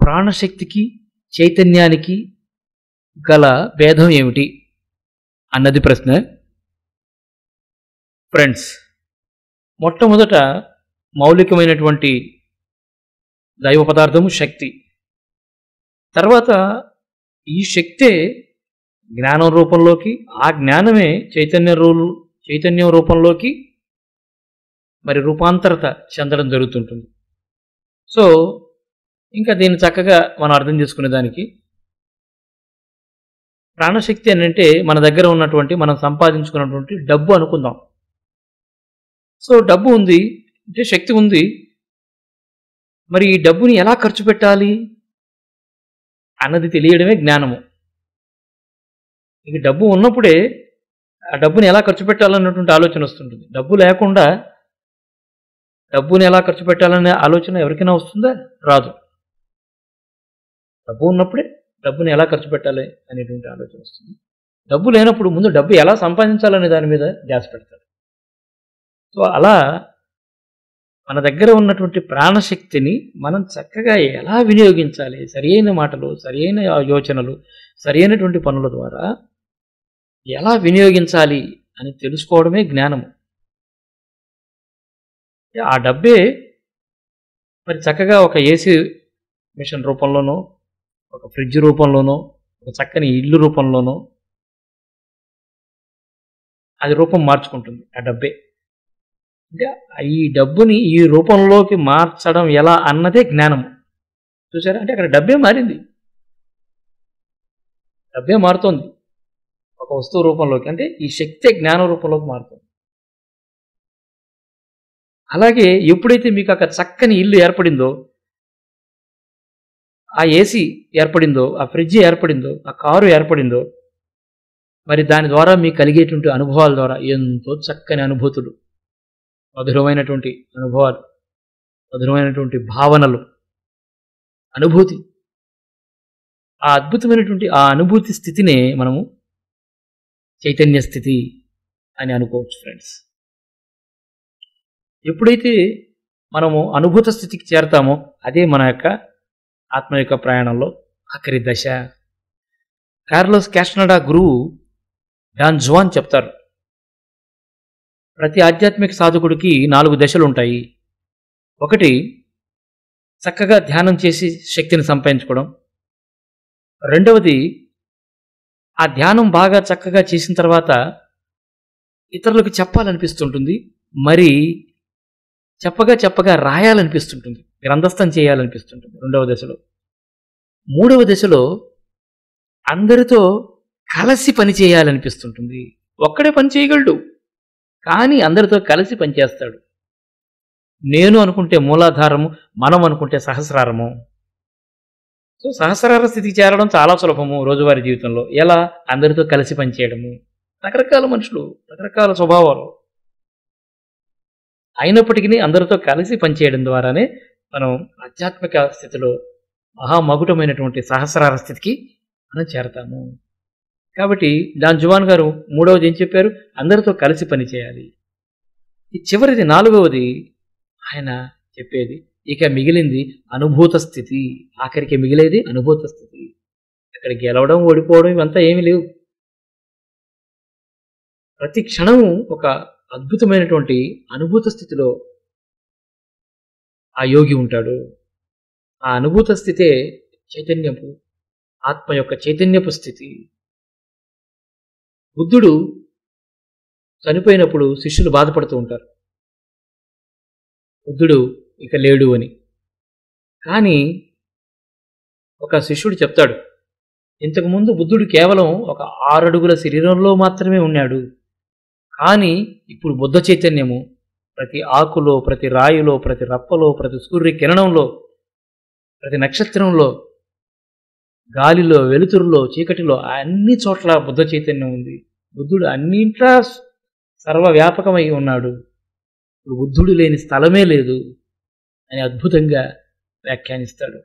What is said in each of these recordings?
ప్రాణశక్తికి చైతన్యానికి గల భేదం ఏమిటి అన్నది ప్రశ్న ఫ్రెండ్స్ మొట్టమొదట మౌలికమైనటువంటి దైవ పదార్థము శక్తి తర్వాత ఈ శక్తే జ్ఞానం రూపంలోకి ఆ జ్ఞానమే చైతన్య రూ చైతన్యం రూపంలోకి మరి రూపాంతరత చెందడం జరుగుతుంటుంది సో ఇంకా దీన్ని చక్కగా మనం అర్థం చేసుకునే దానికి ప్రాణశక్తి అని అంటే మన దగ్గర ఉన్నటువంటి మనం సంపాదించుకున్నటువంటి డబ్బు అనుకుందాం సో డబ్బు ఉంది అంటే శక్తి ఉంది మరి ఈ డబ్బుని ఎలా ఖర్చు పెట్టాలి అన్నది తెలియడమే జ్ఞానము ఇక డబ్బు ఉన్నప్పుడే ఆ డబ్బుని ఎలా ఖర్చు పెట్టాలన్నటువంటి ఆలోచన వస్తుంటుంది డబ్బు లేకుండా డబ్బుని ఎలా ఖర్చు పెట్టాలనే ఆలోచన ఎవరికైనా వస్తుందా రాదు డబ్బు ఉన్నప్పుడే డబ్బుని ఎలా ఖర్చు పెట్టాలి అనేటువంటి ఆలోచన వస్తుంది డబ్బు లేనప్పుడు ముందు డబ్బు ఎలా సంపాదించాలనే దాని మీద ధ్యాస పెడతాడు సో అలా మన దగ్గర ఉన్నటువంటి ప్రాణశక్తిని మనం చక్కగా ఎలా వినియోగించాలి సరియైన మాటలు సరియైన యోచనలు సరైనటువంటి పనుల ద్వారా ఎలా వినియోగించాలి అని తెలుసుకోవడమే జ్ఞానము ఆ డబ్బే మరి చక్కగా ఒక ఏసీ మిషన్ రూపంలోనో ఒక ఫ్రిడ్జ్ రూపంలోనో ఒక చక్కని ఇల్లు రూపంలోనో అది రూపం మార్చుకుంటుంది ఆ డబ్బే అంటే ఈ డబ్బుని ఈ రూపంలోకి మార్చడం ఎలా అన్నదే జ్ఞానము చూసారా అంటే అక్కడ డబ్బే మారింది డబ్బే మారుతోంది ఒక వస్తువు రూపంలోకి అంటే ఈ శక్తి జ్ఞాన రూపంలోకి మారుతుంది అలాగే ఎప్పుడైతే మీకు అక్కడ చక్కని ఇల్లు ఏర్పడిందో ఆ ఏసీ ఏర్పడిందో ఆ ఫ్రిడ్జ్ ఏర్పడిందో ఆ కారు ఏర్పడిందో మరి దాని ద్వారా మీకు కలిగేటువంటి అనుభవాల ద్వారా ఎంతో చక్కని అనుభూతులు మధురమైనటువంటి అనుభవాలు మధురమైనటువంటి భావనలు అనుభూతి ఆ అద్భుతమైనటువంటి ఆ అనుభూతి స్థితినే మనము చైతన్య స్థితి అని అనుకోవచ్చు ఫ్రెండ్స్ ఎప్పుడైతే మనము అనుభూత స్థితికి చేరతామో అదే మన యొక్క ఆత్మ యొక్క ప్రయాణంలో ఆఖరి దశ కార్లోస్ క్యాస్టనడా గురువు డాన్ జువాన్ చెప్తారు ప్రతి ఆధ్యాత్మిక సాధకుడికి నాలుగు దశలు ఉంటాయి ఒకటి చక్కగా ధ్యానం చేసి శక్తిని సంపాదించుకోవడం రెండవది ఆ ధ్యానం బాగా చక్కగా చేసిన తర్వాత ఇతరులకు చెప్పాలనిపిస్తుంటుంది మరి చెప్పగా చెప్పగా రాయాలనిపిస్తుంటుంది గ్రంథస్థం చేయాలనిపిస్తుంటుంది రెండవ దశలో మూడవ దశలో అందరితో కలిసి పని చేయాలనిపిస్తుంటుంది ఒక్కడే పని చేయగలడు కానీ అందరితో కలిసి పనిచేస్తాడు నేను అనుకుంటే మూలాధారము మనం అనుకుంటే సహస్రారము సో సహస్రార స్థితికి చేరడం చాలా సులభము రోజువారీ జీవితంలో ఎలా అందరితో కలిసి పనిచేయడము రకరకాల మనుషులు రకరకాల స్వభావాలు అయినప్పటికీ అందరితో కలిసి పనిచేయడం ద్వారానే మనం ఆధ్యాత్మిక స్థితిలో మహామగుటమైనటువంటి సహస్రార స్థితికి మనం చేరతాము కాబట్టి దాని జువాన్ గారు మూడవది ఏం చెప్పారు అందరితో కలిసి పని చేయాలి ఈ చివరిది నాలుగవది ఆయన చెప్పేది ఇక మిగిలింది అనుభూత స్థితి ఆఖరికి మిగిలేది అనుభూత స్థితి ఇక్కడ గెలవడం ఓడిపోవడం ఇవంతా ఏమీ లేవు ప్రతి క్షణము ఒక అద్భుతమైనటువంటి అనుభూత స్థితిలో ఆ యోగి ఉంటాడు ఆ అనుభూత స్థితే చైతన్యపు ఆత్మ యొక్క చైతన్యపు స్థితి బుద్ధుడు చనిపోయినప్పుడు శిష్యులు బాధపడుతూ ఉంటారు బుద్ధుడు ఇక లేడు అని కానీ ఒక శిష్యుడు చెప్తాడు ఇంతకుముందు బుద్ధుడు కేవలం ఒక ఆరడుగుల శరీరంలో మాత్రమే ఉన్నాడు కానీ ఇప్పుడు బుద్ధ చైతన్యము ప్రతి ఆకులో ప్రతి రాయిలో ప్రతి రప్పలో ప్రతి సూర్య కిరణంలో ప్రతి నక్షత్రంలో గాలిలో వెలుతురులో చీకటిలో అన్ని చోట్ల బుద్ధ చైతన్యం ఉంది బుద్ధుడు అన్నింట్లా సర్వవ్యాపకమై ఉన్నాడు ఇప్పుడు బుద్ధుడు లేని స్థలమే లేదు అని అద్భుతంగా వ్యాఖ్యానిస్తాడు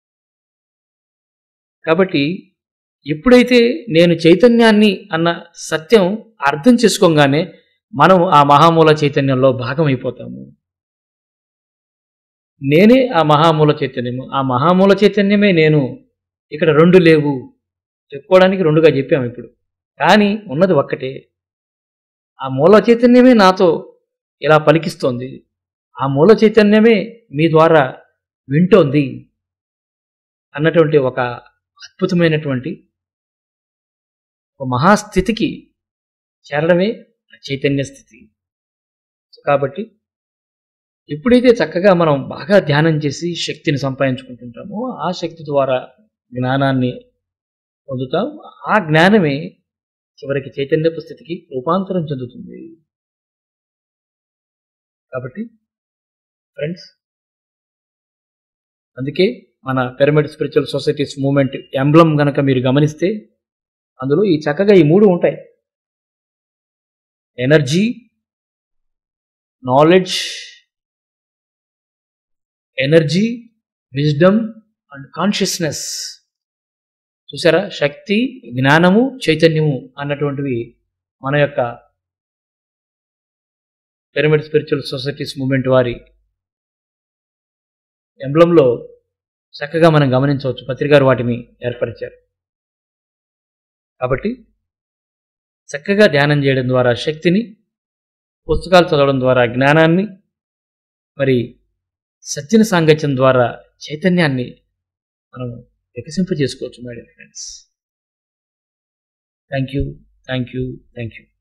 కాబట్టి ఎప్పుడైతే నేను చైతన్యాన్ని అన్న సత్యం అర్థం చేసుకోగానే మనం ఆ మహామూల చైతన్యంలో భాగమైపోతాము నేనే ఆ మహామూల చైతన్యము ఆ మహామూల చైతన్యమే నేను ఇక్కడ రెండు లేవు చెప్పుకోవడానికి రెండుగా చెప్పాము ఇప్పుడు కానీ ఉన్నది ఒక్కటే ఆ మూల చైతన్యమే నాతో ఇలా పలికిస్తోంది ఆ మూల చైతన్యమే మీ ద్వారా వింటోంది అన్నటువంటి ఒక అద్భుతమైనటువంటి ఒక మహాస్థితికి చేరడమే చైతన్య స్థితి కాబట్టి ఎప్పుడైతే చక్కగా మనం బాగా ధ్యానం చేసి శక్తిని సంపాదించుకుంటుంటామో ఆ శక్తి ద్వారా జ్ఞానాన్ని పొందుతాం ఆ జ్ఞానమే చివరికి చైతన్యపు స్థితికి రూపాంతరం చెందుతుంది కాబట్టి ఫ్రెండ్స్ అందుకే మన pyramid spiritual societies movement emblem గనక మీరు గమనిస్తే అందులో ఈ చక్కగా ఈ మూడు ఉంటాయి energy knowledge energy wisdom and consciousness చూసారా శక్తి జ్ఞానము చైతన్యము అన్నటువంటివి మన యొక్క పిరమిడ్ స్పిరిచువల్ సొసైటీస్ మూమెంట్ వారి ఎంబ్లంలో చక్కగా మనం గమనించవచ్చు పత్రికారు వాటిని ఏర్పరిచారు కాబట్టి చక్కగా ధ్యానం చేయడం ద్వారా శక్తిని పుస్తకాలు చదవడం ద్వారా జ్ఞానాన్ని మరి సజ్జన సాంగత్యం ద్వారా చైతన్యాన్ని మనం వికసింపజేసుకోవచ్చు my dear friends thank you thank you thank you